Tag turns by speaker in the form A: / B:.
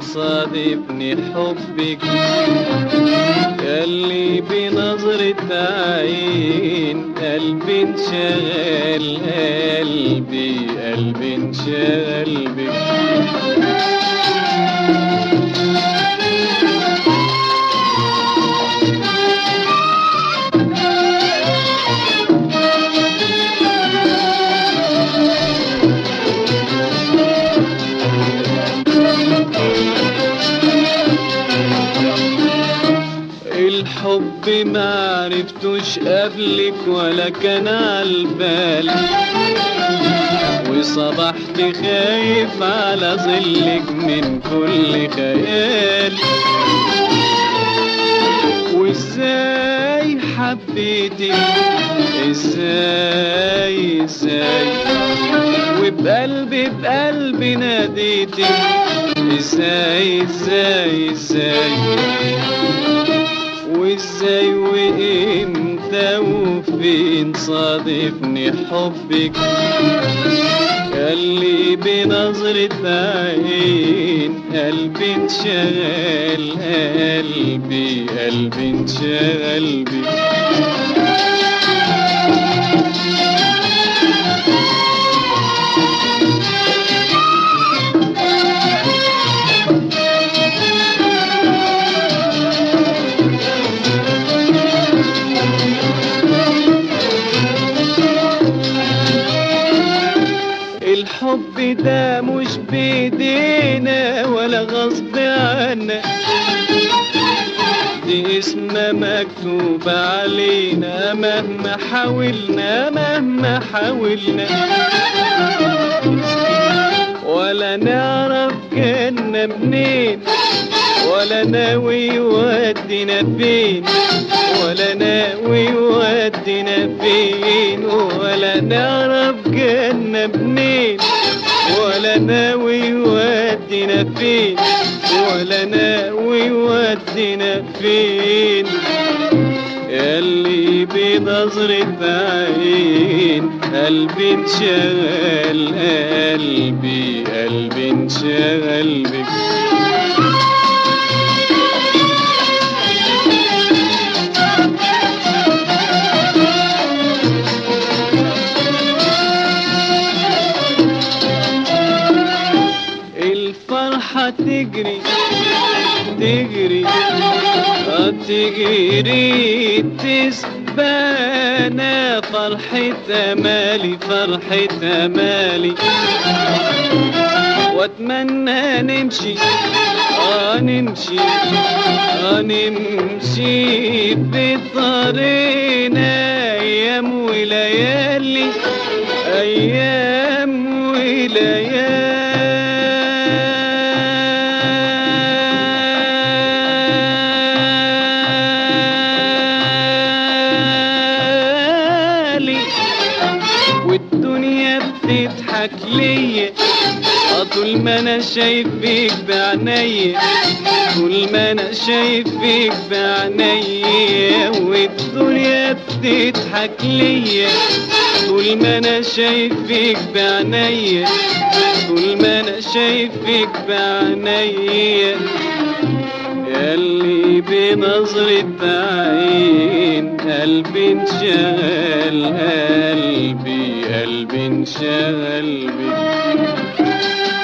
A: صادفني حبك ياللي بنظرة عين قلبي انشغل قلبي قلبي انشغل بك الحب ما عرفتوش قبلك ولا كان عالبال وصبحت خايف على ظلك من كل خيال وازاي حبيتك ازاي ازاي وبقلبي بقلبي ناديتك ازاي ازاي ازاي وازاي وامتى وفين صادفني حبك اللي بنظرة عين قلبي انشغل قلبي قلبي انشغل بك الحب ده مش بيدينا ولا غصب عنا دي اسمها مكتوب علينا مهما حاولنا مهما حاولنا ولا نعرف جنة منين ولا ناوي يودينا فين ولا ناوي يودينا فين ولا نعرف جنة منين ولا ناوي يودينا فين ولا ناوي يودينا فين ياللي بنظرة عين قلبي انشغل قلبي قلبي انشغل بك الفرحة تجري تجري آه تجري تسبانا فرحة أمالي فرحة أمالي واتمنى نمشي اه نمشي اه نمشي بطريقنا ايام وليالي ايام وليالي والدنيا بتضحك ليا آه طول ما انا شايف فيك بعينيا طول ما انا شايف فيك بعينيا والدنيا بتضحك ليا طول ما انا شايف فيك بعينيا طول ما انا شايف فيك بعينيا ياللي بنظرة عين قلبي انشغل قلبي قلبي انشغل بك